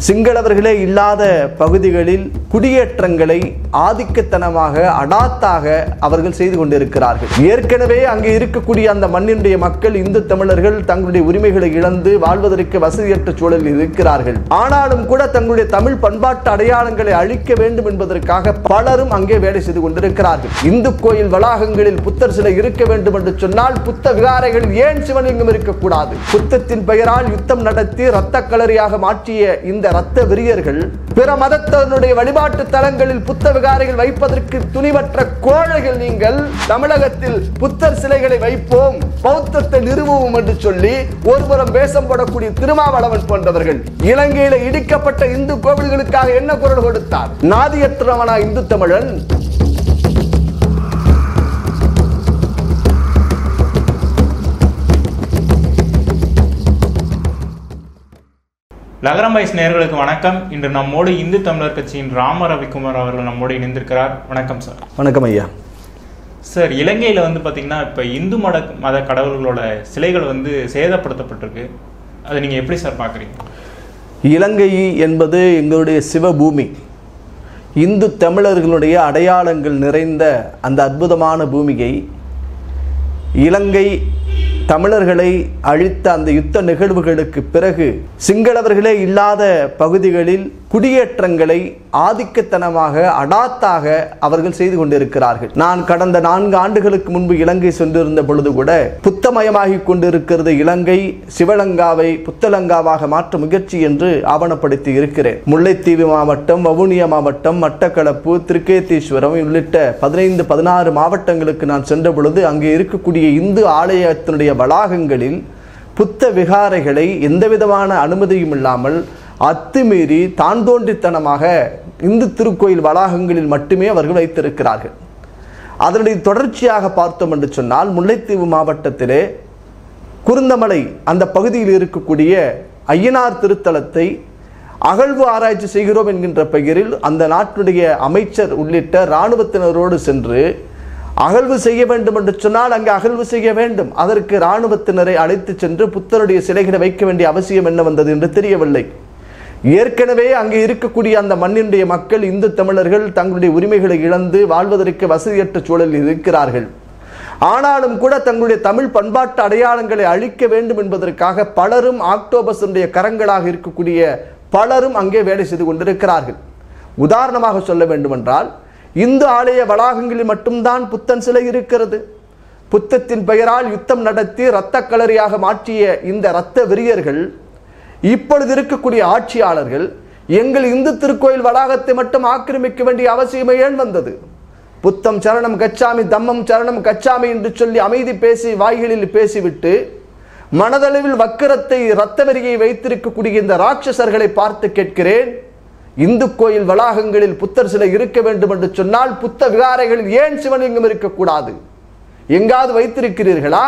சிங்களவர்களே இல்லாத பகுதிகளில் குடியேற்றங்களை ஆதிக்கத்தனமாக அடாத்தாக அவர்கள் செய்து கொண்டிருக்கிறார்கள் ஏற்கனவே அங்கே இருக்கக்கூடிய அந்த மண்ணினுடைய மக்கள் இந்து தமிழர்கள் தங்களுடைய உரிமைகளை இழந்து வாழ்வதற்கு வசதியற்ற சூழலில் இருக்கிறார்கள் ஆனாலும் கூட தங்களுடைய தமிழ் பண்பாட்டு அடையாளங்களை அழிக்க வேண்டும் என்பதற்காக பலரும் அங்கே வேலை செய்து கொண்டிருக்கிறார்கள் இந்து கோயில் வளாகங்களில் புத்தர் சிலை இருக்க வேண்டும் என்று சொன்னால் புத்த விகாரைகள் ஏன் சிவலிங்கம் இருக்கக்கூடாது புத்தத்தின் பெயரால் யுத்தம் நடத்தி இரத்த களரியாக மாற்றிய இந்த இரத்த வெறியர்கள் பிற மதத்தினுடைய வழிபாட்டு தலங்களில் புத்த விகாரைகள் வைப்பதற்கு துணிவற்ற கோழைகள் நீங்கள் தமிழகத்தில் புத்தர் சிலைகளை வைப்போம் பௌத்தத்தை நிறுவுவோம் என்று சொல்லி ஒருபுறம் வேஷம் போடக்கூடிய திருமாவளவன் போன்றவர்கள் இலங்கையில இடிக்கப்பட்ட இந்து கோவில்களுக்காக என்ன குரல் கொடுத்தார் நாதியற்றவனா இந்து தமிழன் நகரம் வைஸ் நேயர்களுக்கு வணக்கம் இன்று நம்மோடு இந்து தமிழர் கட்சியின் ராம ரவிக்குமார் அவர்கள் நம்மோடு இணைந்திருக்கிறார் வணக்கம் சார் வணக்கம் ஐயா சார் இலங்கையில் வந்து பார்த்தீங்கன்னா இப்போ இந்து மத மத கடவுள்களோட சிலைகள் வந்து சேதப்படுத்தப்பட்டிருக்கு அதை நீங்கள் எப்படி சார் பார்க்குறீங்க இலங்கை என்பது எங்களுடைய சிவபூமி இந்து தமிழர்களுடைய அடையாளங்கள் நிறைந்த அந்த அற்புதமான பூமியை இலங்கை தமிழர்களை அழித்த அந்த யுத்த நிகழ்வுகளுக்கு பிறகு சிங்களவர்களே இல்லாத பகுதிகளில் குடியேற்றங்களை ஆதிக்கத்தனமாக அடாத்தாக அவர்கள் செய்து கொண்டிருக்கிறார்கள் நான் கடந்த நான்கு ஆண்டுகளுக்கு முன்பு இலங்கை சென்றிருந்த பொழுது கூட புத்தமயமாகி கொண்டிருக்கிறது இலங்கை சிவலங்காவை புத்தலங்காவாக மாற்ற முயற்சி என்று ஆவணப்படுத்தி இருக்கிறேன் முல்லைத்தீவு மாவட்டம் வவுனியா மாவட்டம் மட்டக்களப்பு திருக்கேதீஸ்வரம் உள்ளிட்ட பதினைந்து பதினாறு மாவட்டங்களுக்கு நான் சென்ற பொழுது அங்கே இருக்கக்கூடிய இந்து ஆலயத்தினுடைய வளாகங்களில் புத்த விகாரைகளை எந்தவிதமான அனுமதியும் இல்லாமல் அத்துமீறி தான் தோன்றித்தனமாக இந்து திருக்கோயில் வளாகங்களில் மட்டுமே அவர்கள் வைத்திருக்கிறார்கள் அதனுடைய தொடர்ச்சியாக பார்த்தோம் என்று சொன்னால் முல்லைத்தீவு மாவட்டத்திலே குருந்தமலை அந்த பகுதியில் இருக்கக்கூடிய ஐயனார் திருத்தலத்தை அகழ்வு ஆராய்ச்சி செய்கிறோம் என்கின்ற பெயரில் அந்த நாட்டுடைய அமைச்சர் உள்ளிட்ட இராணுவத்தினரோடு சென்று அகழ்வு செய்ய வேண்டும் என்று சொன்னால் அங்கே அகழ்வு செய்ய வேண்டும் அதற்கு இராணுவத்தினரை அழைத்து சென்று புத்தருடைய சிலைகளை வைக்க வேண்டிய அவசியம் என்ன வந்தது என்று தெரியவில்லை ஏற்கனவே அங்கே இருக்கக்கூடிய அந்த மண்ணினுடைய மக்கள் இந்து தமிழர்கள் தங்களுடைய உரிமைகளை இழந்து வாழ்வதற்கு வசதியற்ற சூழலில் இருக்கிறார்கள் ஆனாலும் கூட தங்களுடைய தமிழ் பண்பாட்டு அடையாளங்களை அழிக்க வேண்டும் என்பதற்காக பலரும் ஆக்டோபஸுடைய கரங்களாக இருக்கக்கூடிய பலரும் அங்கே வேலை செய்து கொண்டிருக்கிறார்கள் உதாரணமாக சொல்ல வேண்டுமென்றால் இந்து ஆலய வளாகங்களில் மட்டும்தான் புத்தன் சிலை இருக்கிறது புத்தத்தின் பெயரால் யுத்தம் நடத்தி இரத்த களரியாக மாற்றிய இந்த இரத்த வெறியர்கள் இப்பொழுது இருக்கக்கூடிய ஆட்சியாளர்கள் எங்கள் இந்து திருக்கோயில் வளாகத்தை மட்டும் ஆக்கிரமிக்க வேண்டிய அவசியம் ஏன் வந்தது புத்தம் சரணம் கச்சாமி தம்மம் சரணம் கச்சாமி என்று சொல்லி அமைதி பேசி வாய்களில் பேசிவிட்டு மனதளவில் வக்கிரத்தை இரத்த வெறியை வைத்திருக்கக்கூடிய இந்த ராட்சசர்களை பார்த்து கேட்கிறேன் இந்து கோயில் வளாகங்களில் புத்தர் சிலை இருக்க வேண்டும் என்று சொன்னால் புத்த விகாரைகளில் ஏன் சிவலிங்கம் இருக்கக்கூடாது எங்காவது வைத்திருக்கிறீர்களா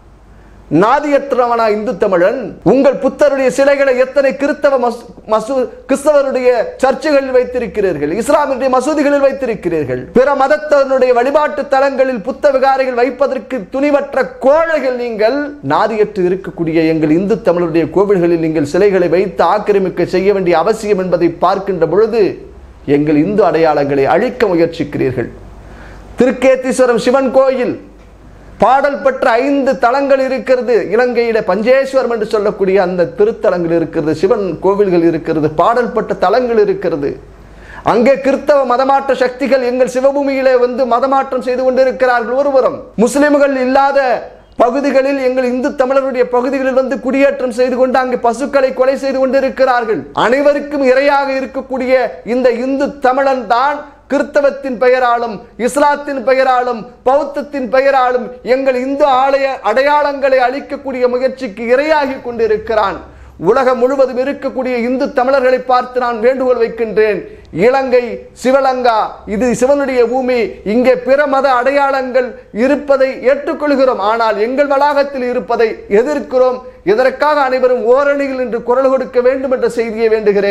நாதியற்றவனா இந்து தமிழன் உங்கள் புத்தருடைய சிலைகளை எத்தனை கிறிஸ்தவ மசூ மசூ கிறிஸ்தவருடைய சர்ச்சுகளில் வைத்திருக்கிறீர்கள் இஸ்லாமிய மசூதிகளில் வைத்திருக்கிறீர்கள் பிற மதத்தினுடைய வழிபாட்டு தலங்களில் புத்த விகாரைகள் வைப்பதற்கு துணிவற்ற கோழைகள் நீங்கள் நாதியற்று இருக்கக்கூடிய எங்கள் இந்து தமிழருடைய கோவில்களில் நீங்கள் சிலைகளை வைத்து ஆக்கிரமிக்க செய்ய வேண்டிய அவசியம் என்பதை பார்க்கின்ற பொழுது எங்கள் இந்து அடையாளங்களை அழிக்க முயற்சிக்கிறீர்கள் திருக்கேத்தீஸ்வரம் சிவன் கோயில் பாடல் பெற்ற ஐந்து தலங்கள் இருக்கிறது இலங்கையில பஞ்சேஸ்வரம் என்று சொல்லக்கூடிய அந்த திருத்தலங்கள் இருக்கிறது சிவன் கோவில்கள் இருக்கிறது பாடல் பெற்ற தலங்கள் இருக்கிறது அங்கே கிறிஸ்தவ மதமாற்ற சக்திகள் எங்கள் சிவபூமியிலே வந்து மதமாற்றம் செய்து கொண்டிருக்கிறார்கள் ஒருபுறம் முஸ்லிம்கள் இல்லாத பகுதிகளில் எங்கள் இந்து தமிழருடைய பகுதிகளில் வந்து குடியேற்றம் செய்து கொண்டு அங்கு பசுக்களை கொலை செய்து கொண்டிருக்கிறார்கள் அனைவருக்கும் இரையாக இருக்கக்கூடிய இந்த இந்து தமிழன் தான் கிறிஸ்தவத்தின் பெயராலும் இஸ்லாத்தின் பெயராலும் பௌத்தத்தின் பெயராலும் எங்கள் இந்து ஆலய அடையாளங்களை அழிக்கக்கூடிய முயற்சிக்கு இரையாகி கொண்டிருக்கிறான் உலகம் முழுவதும் இருக்கக்கூடிய இந்து தமிழர்களை பார்த்து நான் வேண்டுகோள் வைக்கின்றேன் இலங்கை சிவலங்கா இது சிவனுடைய பூமி இங்கே பிற மத அடையாளங்கள் இருப்பதை ஏற்றுக்கொள்கிறோம் ஆனால் எங்கள் வளாகத்தில் இருப்பதை எதிர்க்கிறோம் இதற்காக அனைவரும் ஓரணியில் என்று குரல் கொடுக்க வேண்டும் என்ற செய்தியை வேண்டுகிறேன்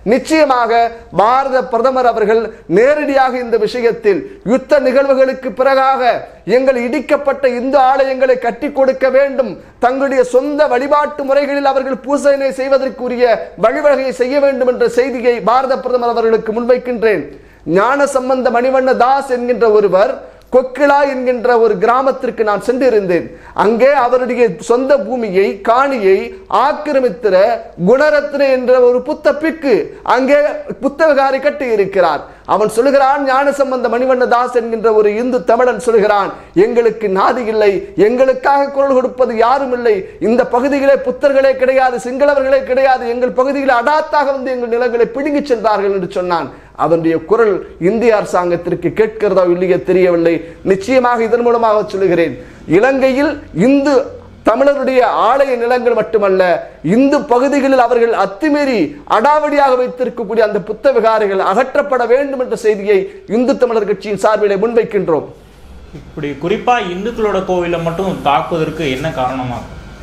நிச்சயமாக பாரத பிரதமர் அவர்கள் நேரடியாக இந்த விஷயத்தில் யுத்த நிகழ்வுகளுக்கு பிறகாக எங்கள் இடிக்கப்பட்ட இந்து ஆலயங்களை கட்டி கொடுக்க வேண்டும் தங்களுடைய சொந்த வழிபாட்டு முறைகளில் அவர்கள் பூசனை செய்வதற்குரிய வழிவகையை செய்ய வேண்டும் என்ற செய்தியை பாரத பிரதமர் அவர்களுக்கு முன்வைக்கின்றேன் ஞான சம்பந்த மணிவண்ண தாஸ் என்கின்ற ஒருவர் கொக்கிலா என்கின்ற ஒரு கிராமத்திற்கு நான் சென்றிருந்தேன் அங்கே அவருடைய சொந்த பூமியை காணியை ஆக்கிரமித்திர குணரத்ன என்ற ஒரு புத்த பிக்கு அங்கே புத்தகாரி கட்டி இருக்கிறார் அவன் சொல்லுகிறான் ஞான சம்பந்த மணிவண்ண தாஸ் என்கின்ற ஒரு இந்து தமிழன் சொல்கிறான் எங்களுக்கு நாதி இல்லை எங்களுக்காக குரல் கொடுப்பது யாரும் இல்லை இந்த பகுதிகளே புத்தர்களே கிடையாது சிங்களவர்களே கிடையாது எங்கள் பகுதியில் அடாத்தாக வந்து எங்கள் நிலங்களை பிடுங்கிச் சென்றார்கள் என்று சொன்னான் அவனுடைய குரல் இந்திய அரசாங்கத்திற்கு கேட்கிறதோ இல்லையோ தெரியவில்லை நிச்சயமாக இதன் மூலமாக சொல்லுகிறேன் இலங்கையில் இந்து தமிழருடைய ஆலய நிலங்கள் மட்டுமல்ல இந்து பகுதிகளில் அவர்கள் அத்துமீறி அடாவடியாக வைத்திருக்கக்கூடிய அந்த புத்த விகாரைகள் அகற்றப்பட வேண்டும் என்ற செய்தியை இந்து தமிழர் கட்சியின் சார்பிலே முன்வைக்கின்றோம் இப்படி குறிப்பா இந்துக்களோட கோவிலை மட்டும் தாக்குவதற்கு என்ன காரணமா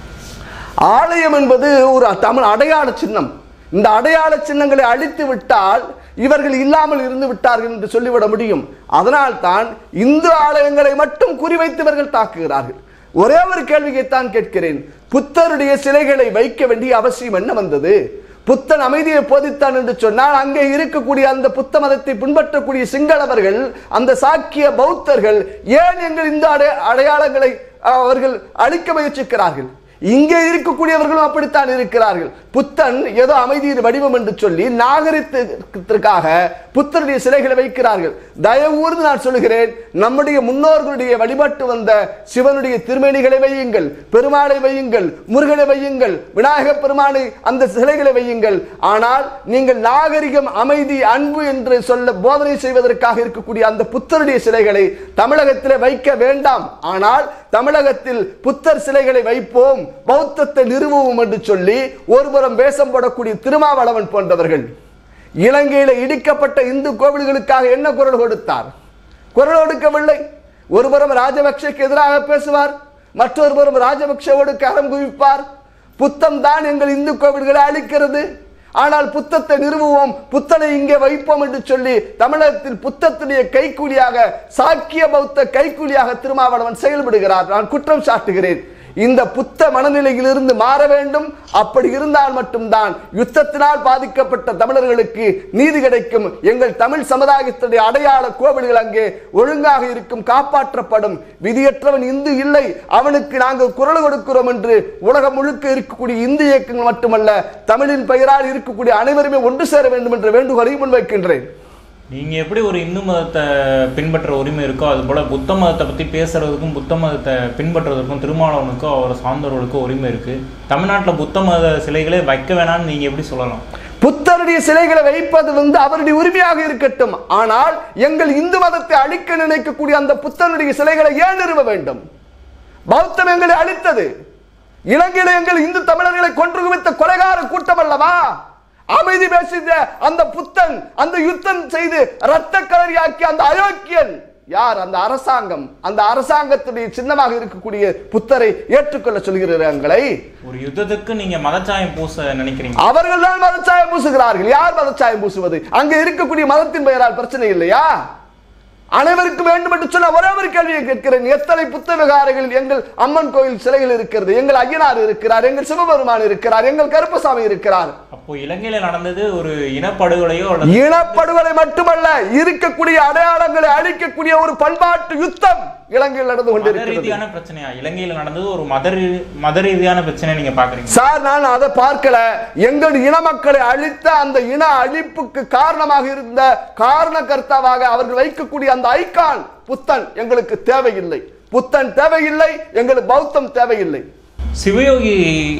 ஆலயம் என்பது ஒரு தமிழ் அடையாள சின்னம் இந்த அடையாள சின்னங்களை அழித்து விட்டால் இவர்கள் இல்லாமல் இருந்து விட்டார்கள் என்று சொல்லிவிட முடியும் அதனால் தான் இந்து ஆலயங்களை மட்டும் குறிவைத்து இவர்கள் தாக்குகிறார்கள் ஒரே ஒரு கேள்வியைத்தான் கேட்கிறேன் புத்தருடைய சிலைகளை வைக்க வேண்டிய அவசியம் என்ன வந்தது புத்தன் அமைதியை போதித்தான் என்று சொன்னால் அங்கே இருக்கக்கூடிய அந்த புத்த மதத்தை பின்பற்றக்கூடிய சிங்களவர்கள் அந்த சாக்கிய பௌத்தர்கள் ஏன் எங்கள் இந்த அடை அடையாளங்களை அவர்கள் அழிக்க முயற்சிக்கிறார்கள் இங்கே இருக்கக்கூடியவர்களும் அப்படித்தான் இருக்கிறார்கள் புத்தன் ஏதோ அமைதியின் வடிவம் என்று சொல்லி நாகரிகத்திற்காக புத்தருடைய சிலைகளை வைக்கிறார்கள் தயவூர்ந்து நான் சொல்கிறேன் நம்முடைய முன்னோர்களுடைய வழிபட்டு வந்த சிவனுடைய திருமேனிகளை வையுங்கள் பெருமாளை வையுங்கள் முருகனை வையுங்கள் விநாயக பெருமானை அந்த சிலைகளை வையுங்கள் ஆனால் நீங்கள் நாகரிகம் அமைதி அன்பு என்று சொல்ல போதனை செய்வதற்காக இருக்கக்கூடிய அந்த புத்தருடைய சிலைகளை தமிழகத்திலே வைக்க வேண்டாம் ஆனால் தமிழகத்தில் புத்தர் சிலைகளை வைப்போம் பௌத்தத்தை நிறுவுவோம் என்று சொல்லி ஒருபுறம் வேஷம் போடக்கூடிய திருமாவளவன் போன்றவர்கள் இலங்கையில இடிக்கப்பட்ட இந்து கோவில்களுக்காக என்ன குரல் கொடுத்தார் குரல் கொடுக்கவில்லை ஒருபுறம் ராஜபக்சேக்கு எதிராக பேசுவார் மற்றொரு புறம் ராஜபக்சேவோடு கரம் குவிப்பார் புத்தம் தான் எங்கள் இந்து கோவில்களை அழிக்கிறது ஆனால் புத்தத்தை நிறுவுவோம் புத்தனை இங்கே வைப்போம் என்று சொல்லி தமிழகத்தில் புத்தத்துடைய கைக்கூலியாக சாக்கிய பௌத்த கைக்கூலியாக திருமாவளவன் செயல்படுகிறார் நான் குற்றம் சாட்டுகிறேன் இந்த புத்த மனநிலையிலிருந்து மாற வேண்டும் அப்படி இருந்தால் மட்டும்தான் யுத்தத்தினால் பாதிக்கப்பட்ட தமிழர்களுக்கு நீதி கிடைக்கும் எங்கள் தமிழ் சமுதாயத்துடைய அடையாள கோவில்கள் அங்கே ஒழுங்காக இருக்கும் காப்பாற்றப்படும் விதியற்றவன் இந்து இல்லை அவனுக்கு நாங்கள் குரல் கொடுக்கிறோம் என்று உலகம் முழுக்க இருக்கக்கூடிய இந்து இயக்கங்கள் மட்டுமல்ல தமிழின் பெயரால் இருக்கக்கூடிய அனைவருமே ஒன்று சேர வேண்டும் என்ற வேண்டுகோளை முன்வைக்கின்றேன் நீங்க எப்படி ஒரு இந்து மதத்தை பின்பற்ற உரிமை இருக்கோ அது போல புத்த மதத்தை பத்தி பேசுறதுக்கும் புத்த மதத்தை பின்பற்றுவதற்கும் திருமாவளவனுக்கும் அவரை சார்ந்தவர்களுக்கும் உரிமை இருக்கு தமிழ்நாட்டுல புத்த மத சிலைகளே வைக்க வேணாம்னு நீங்க எப்படி சொல்லலாம் புத்தருடைய சிலைகளை வைப்பது வந்து அவருடைய உரிமையாக இருக்கட்டும் ஆனால் எங்கள் இந்து மதத்தை அழிக்க நினைக்கக்கூடிய அந்த புத்தனுடைய சிலைகளை ஏன் நிறுவ வேண்டும் பௌத்தம் எங்களை அழித்தது இலங்கையில எங்கள் இந்து தமிழர்களை கொன்று குவித்த கொலைகார கூட்டம் அல்லவா அமைதி பேசிய அந்த புத்தன் அந்த யுத்தம் செய்து ரத்த கலரியாக்கிய அந்த அயோக்கியன் யார் அந்த அரசாங்கம் அந்த அரசாங்கத்துடைய சின்னமாக இருக்கக்கூடிய புத்தரை ஏற்றுக்கொள்ள சொல்கிறார்களை ஒரு யுத்தத்துக்கு நீங்க மதச்சாயம் பூச நினைக்கிறீங்க அவர்கள் தான் மதச்சாயம் பூசுகிறார்கள் யார் மதச்சாயம் பூசுவது அங்க இருக்கக்கூடிய மதத்தின் பெயரால் பிரச்சனை இல்லையா அனைவருக்கும் வேண்டும் என்று சொன்ன ஒரே ஒரு கேள்வியை கேட்கிறேன் எத்தனை புத்த விகாரங்களில் எங்கள் அம்மன் கோயில் சிலைகள் இருக்கிறது எங்கள் ஐயனார் இருக்கிறார் எங்கள் சிவபெருமான் இருக்கிறார் எங்கள் கருப்பசாமி இருக்கிறார் அப்போ இலங்கையில நடந்தது ஒரு இனப்படுகொலையோ அல்லது இனப்படுகொலை மட்டுமல்ல இருக்கக்கூடிய அடையாளங்களை அழிக்கக்கூடிய ஒரு பண்பாட்டு யுத்தம் இலங்கையில் நடந்து மத கொண்டிருக்கிறது ரீதியான பிரச்சனையா இலங்கையில நடந்தது ஒரு மத ரீ- மத ரீதியான பிரச்சனை நீங்க பாக்குறீங்க சார் நான் அதை பார்க்கல எங்கள் இன மக்களை அழித்த அந்த இன அழிப்புக்கு காரணமாக இருந்த காரணகர்த்தாவாக அவர்கள் வைக்கக்கூடிய அந்த ஐகான் புத்தன் எங்களுக்கு தேவையில்லை புத்தன் தேவையில்லை எங்களுக்கு பௌத்தம் தேவையில்லை சிவயோகி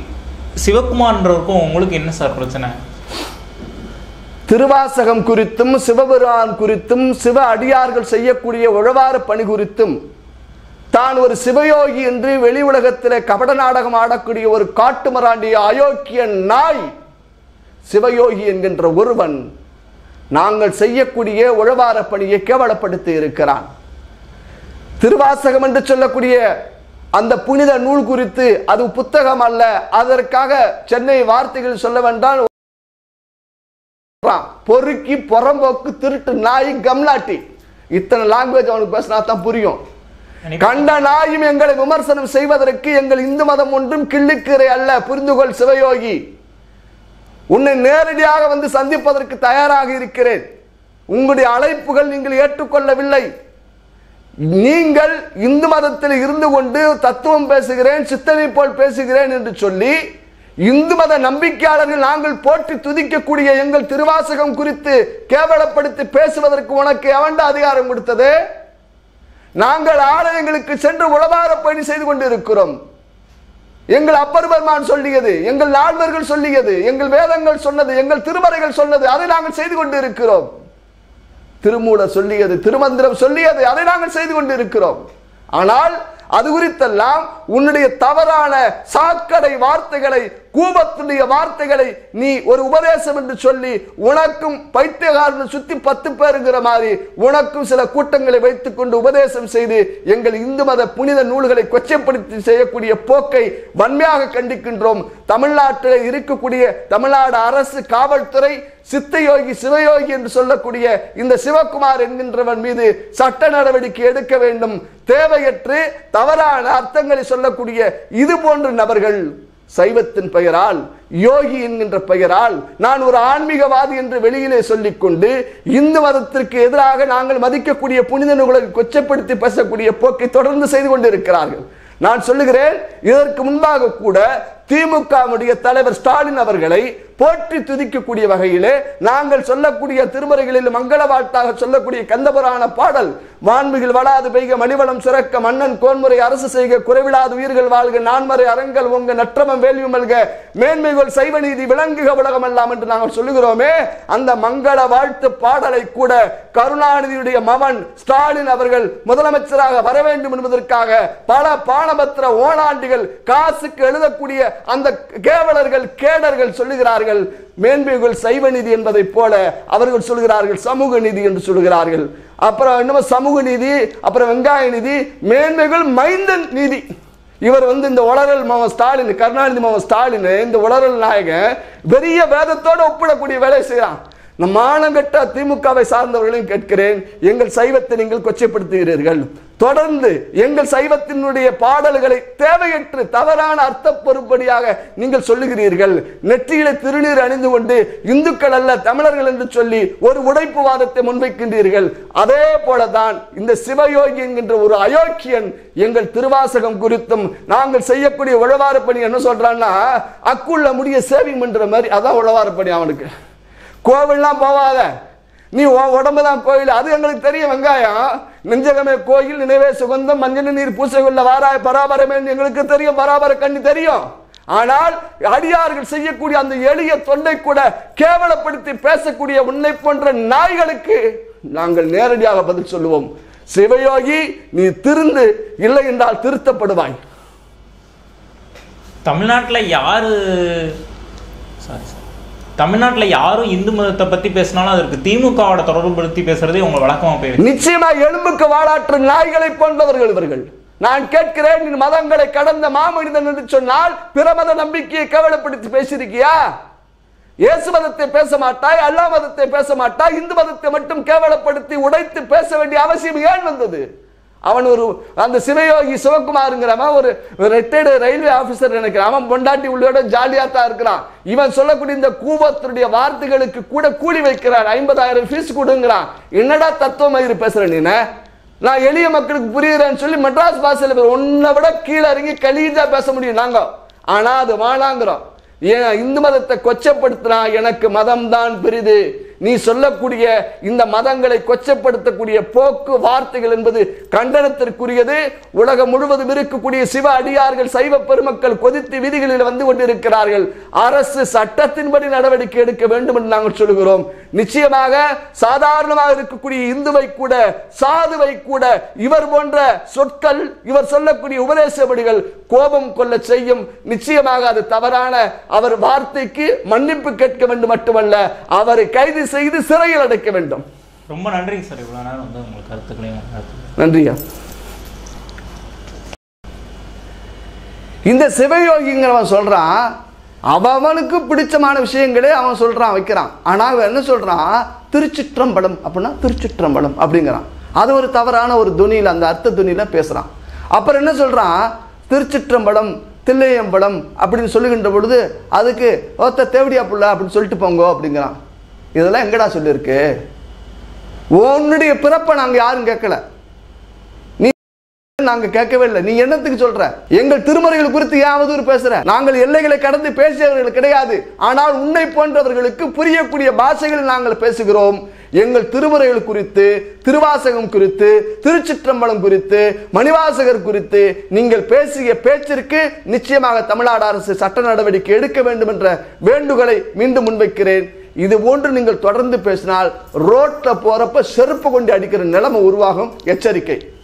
சிவகுமார்ன்றவருக்கும் உங்களுக்கு என்ன சார் பிரச்சனை திருவாசகம் குறித்தும் சிவபெருமான் குறித்தும் சிவ அடியார்கள் செய்யக்கூடிய உழவார பணி குறித்தும் தான் ஒரு சிவயோகி என்று வெளி உலகத்திலே கபட நாடகம் ஆடக்கூடிய ஒரு காட்டுமராண்டிய அயோக்கிய நாய் சிவயோகி என்கின்ற ஒருவன் நாங்கள் செய்யக்கூடிய உழவார பணியை கேவலப்படுத்தி இருக்கிறான் திருவாசகம் என்று சொல்லக்கூடிய அந்த புனித நூல் குறித்து அது புத்தகம் அல்ல அதற்காக சென்னை வார்த்தைகள் சொல்ல வேண்டால் சொல்றான் பொறுக்கி புறம்போக்கு திருட்டு நாய் கம்நாட்டி இத்தனை லாங்குவேஜ் அவனுக்கு பேசினா தான் புரியும் கண்ட நாயும் எங்களை விமர்சனம் செய்வதற்கு எங்கள் இந்து மதம் ஒன்றும் கிள்ளுக்கீரை அல்ல புரிந்து கொள் சிவயோகி உன்னை நேரடியாக வந்து சந்திப்பதற்கு தயாராக இருக்கிறேன் உங்களுடைய அழைப்புகள் நீங்கள் ஏற்றுக்கொள்ளவில்லை நீங்கள் இந்து மதத்தில் இருந்து கொண்டு தத்துவம் பேசுகிறேன் சித்தனை போல் பேசுகிறேன் என்று சொல்லி இந்து மத நம்பிக்கையாளர்கள் நாங்கள் போற்றி துதிக்கக்கூடிய எங்கள் திருவாசகம் குறித்து கேவலப்படுத்தி பேசுவதற்கு உனக்கு எவண்ட அதிகாரம் கொடுத்தது நாங்கள் ஆலயங்களுக்கு சென்று உளவார பணி செய்து கொண்டிருக்கிறோம் எங்கள் அப்பர் பெருமான் சொல்லியது எங்கள் நால்வர்கள் சொல்லியது எங்கள் வேதங்கள் சொன்னது எங்கள் திருமறைகள் சொன்னது அதை நாங்கள் செய்து கொண்டு இருக்கிறோம் திருமூலர் சொல்லியது திருமந்திரம் சொல்லியது அதை நாங்கள் செய்து கொண்டு இருக்கிறோம் ஆனால் அது குறித்தெல்லாம் உன்னுடைய தவறான சாக்கடை வார்த்தைகளை கூபத்துடைய வார்த்தைகளை நீ ஒரு உபதேசம் என்று சொல்லி உனக்கும் பைத்தியகாரன் சுத்தி பத்து பேருங்கிற மாதிரி உனக்கும் சில கூட்டங்களை வைத்துக் கொண்டு உபதேசம் செய்து எங்கள் இந்து மத புனித நூல்களை கொச்சைப்படுத்தி செய்யக்கூடிய போக்கை வன்மையாக கண்டிக்கின்றோம் தமிழ்நாட்டில் இருக்கக்கூடிய தமிழ்நாடு அரசு காவல்துறை சித்தயோகி சிவயோகி என்று சொல்லக்கூடிய இந்த சிவகுமார் என்கின்றவன் மீது சட்ட நடவடிக்கை எடுக்க வேண்டும் தேவையற்று தவறான அர்த்தங்களை சொல்லக்கூடிய இது போன்ற நபர்கள் சைவத்தின் பெயரால் யோகி என்கின்ற பெயரால் நான் ஒரு ஆன்மீகவாதி என்று வெளியிலே சொல்லிக்கொண்டு இந்து மதத்திற்கு எதிராக நாங்கள் மதிக்கக்கூடிய புனித நூல்களை கொச்சைப்படுத்தி பேசக்கூடிய போக்கை தொடர்ந்து செய்து கொண்டிருக்கிறார்கள் நான் சொல்லுகிறேன் இதற்கு முன்பாக கூட திமுகவுடைய தலைவர் ஸ்டாலின் அவர்களை போற்றி துதிக்கக்கூடிய வகையிலே நாங்கள் சொல்லக்கூடிய திருமறைகளில் மங்கள வாழ்த்தாக சொல்லக்கூடிய கந்தபுராண பாடல் வான்மிகில் வளாது பெய்க மணிவளம் சிறக்க மன்னன் கோன்முறை அரசு செய்க குறைவிலாது உயிர்கள் வாழ்க நான்மறை அரங்கல் உங்க நற்றமம் வேள்வி மல்க மேன்மைகள் சைவ நீதி விளங்குக உலகம் எல்லாம் என்று நாங்கள் சொல்லுகிறோமே அந்த மங்கள வாழ்த்து பாடலை கூட கருணாநிதியுடைய மகன் ஸ்டாலின் அவர்கள் முதலமைச்சராக வர வேண்டும் என்பதற்காக பல பானபத்திர ஓனாண்டிகள் காசுக்கு எழுதக்கூடிய அந்த கேவலர்கள் கேடர்கள் சொல்லுகிறார்கள் மேன்மைகள் சைவ நீதி என்பதை போல அவர்கள் சொல்கிறார்கள் சமூக நீதி என்று சொல்கிறார்கள் அப்புறம் இன்னும் சமூக நீதி அப்புறம் வெங்காய நீதி மேன்மைகள் மைந்தன் நீதி இவர் வந்து இந்த உளறல் மாவன் ஸ்டாலின் கருணாநிதி மாவன் ஸ்டாலின் இந்த உளறல் நாயகன் பெரிய வேதத்தோடு ஒப்பிடக்கூடிய வேலை செய்யறான் நம் மானங்கட்ட திமுகவை சார்ந்தவர்களையும் கேட்கிறேன் எங்கள் சைவத்தை நீங்கள் கொச்சைப்படுத்துகிறீர்கள் தொடர்ந்து எங்கள் சைவத்தினுடைய பாடல்களை தேவையற்று தவறான அர்த்த பொறுப்படியாக நீங்கள் சொல்லுகிறீர்கள் நெற்றியில திருநீர் அணிந்து கொண்டு இந்துக்கள் அல்ல தமிழர்கள் என்று சொல்லி ஒரு உடைப்பு வாதத்தை முன்வைக்கின்றீர்கள் அதே போலதான் இந்த சிவயோகி என்கின்ற ஒரு அயோக்கியன் எங்கள் திருவாசகம் குறித்தும் நாங்கள் செய்யக்கூடிய உழவார பணி என்ன சொல்றான்னா அக்குள்ள முடிய சேவிங் பண்ற மாதிரி அதான் உழவார பணி அவனுக்கு கோவில்லாம் போவாத நீ உன் உடம்பு தான் கோயில் அது எங்களுக்கு தெரியும் வெங்காயம் நெஞ்சகமே கோயில் நினைவே சுகந்தம் மஞ்சள் நீர் பூசை கொள்ள வாராய் பராபரமே எங்களுக்கு தெரியும் பராபர கண்ணி தெரியும் ஆனால் அடியார்கள் செய்யக்கூடிய அந்த எளிய தொண்டை கூட கேவலப்படுத்தி பேசக்கூடிய உன்னை போன்ற நாய்களுக்கு நாங்கள் நேரடியாக பதில் சொல்லுவோம் சிவயோகி நீ திருந்து இல்லை என்றால் திருத்தப்படுவாய் தமிழ்நாட்டில் யாரு சாரி சார் தமிழ்நாட்டில் யாரும் இந்து மதத்தை பத்தி பேசினாலும் அதற்கு திமுகவோட தொடர்புபடுத்தி பேசுறதே உங்க வழக்கமா போயிருக்கு நிச்சயமா எலும்புக்கு வாழாற்று நாய்களை போன்றவர்கள் இவர்கள் நான் கேட்கிறேன் நீ மதங்களை கடந்த மாமனிதன் என்று சொன்னால் பிற மத நம்பிக்கையை கேவலப்படுத்தி பேசியிருக்கியா இயேசு மதத்தை பேச மாட்டாய் அல்லா மதத்தை பேச மாட்டாய் இந்து மதத்தை மட்டும் கேவலப்படுத்தி உடைத்து பேச வேண்டிய அவசியம் ஏன் வந்தது அவன் ஒரு அந்த சிவயோகி சிவகுமாருங்கிறவன் ஒரு ரிட்டையர்டு ரயில்வே ஆபீசர் நினைக்கிறான் அவன் பொண்டாட்டி உள்ளோட ஜாலியா தான் இருக்கிறான் இவன் சொல்லக்கூடிய இந்த கூவத்துடைய வார்த்தைகளுக்கு கூட கூலி வைக்கிறான் ஐம்பதாயிரம் ஃபீஸ் கொடுங்கிறான் என்னடா தத்துவ மயிறு பேசுற நீன நான் எளிய மக்களுக்கு புரியுறேன்னு சொல்லி மெட்ராஸ் பாஷையில் உன்னை விட கீழே இறங்கி கலீஜா பேச முடியும் நாங்க ஆனா அது வாழாங்கிறோம் ஏன் இந்து மதத்தை கொச்சப்படுத்தினா எனக்கு மதம் தான் பெரிது நீ சொல்லக்கூடிய இந்த மதங்களை கொச்சப்படுத்தக்கூடிய போக்கு வார்த்தைகள் என்பது கண்டனத்திற்குரியது உலகம் முழுவதும் இருக்கக்கூடிய சிவ அடியார்கள் சைவ பெருமக்கள் கொதித்து விதிகளில் வந்து கொண்டிருக்கிறார்கள் அரசு சட்டத்தின்படி நடவடிக்கை எடுக்க வேண்டும் என்று நாங்கள் சொல்கிறோம் நிச்சயமாக சாதாரணமாக இருக்கக்கூடிய இந்துவை கூட சாதுவை கூட இவர் போன்ற சொற்கள் இவர் சொல்லக்கூடிய உபதேசப்படிகள் கோபம் கொள்ள செய்யும் நிச்சயமாக அது தவறான அவர் வார்த்தைக்கு மன்னிப்பு கேட்க வேண்டும் மட்டுமல்ல அவரை கைது செய்து சிறையில் அடைக்க வேண்டும் ரொம்ப நன்றிங்க சார் இவ்வளோ நேரம் வந்து உங்களுக்கு கருத்துக்களையும் உங்க கருத்துக்களையும் நன்றியா இந்த சிவயோகிங்கிறவன் சொல்றான் அவனுக்கு பிடிச்சமான விஷயங்களே அவன் சொல்றான் வைக்கிறான் ஆனா அவன் என்ன சொல்றான் திருச்சிற்றம்பலம் அப்படின்னா திருச்சிற்றம்பலம் அப்படிங்கிறான் அது ஒரு தவறான ஒரு துணியில் அந்த அர்த்த துணியில பேசுறான் அப்புறம் என்ன சொல்றான் திருச்சிற்றம்பலம் தில்லையம்பலம் அப்படின்னு சொல்லுகின்ற பொழுது அதுக்கு ஒருத்த தேவடியா புள்ள அப்படின்னு சொல்லிட்டு போங்க அப்படிங்கிறான் இதெல்லாம் எங்கடா சொல்லியிருக்கு உன்னுடைய பிறப்பை நாங்க யாரும் கேட்கல நீ நாங்க கேட்கவே இல்லை நீ என்னத்துக்கு சொல்ற எங்கள் திருமறைகள் குறித்து ஏன் அவதூறு பேசுற நாங்கள் எல்லைகளை கடந்து பேசியவர்கள் கிடையாது ஆனால் உன்னை போன்றவர்களுக்கு புரியக்கூடிய பாஷைகளில் நாங்கள் பேசுகிறோம் எங்கள் திருமறைகள் குறித்து திருவாசகம் குறித்து திருச்சிற்றம்பலம் குறித்து மணிவாசகர் குறித்து நீங்கள் பேசிய பேச்சிற்கு நிச்சயமாக தமிழ்நாடு அரசு சட்ட நடவடிக்கை எடுக்க வேண்டும் என்ற வேண்டுகோளை மீண்டும் முன்வைக்கிறேன் இது போன்று நீங்கள் தொடர்ந்து பேசினால் ரோட்ல போறப்ப செருப்பு கொண்டு அடிக்கிற நிலைமை உருவாகும் எச்சரிக்கை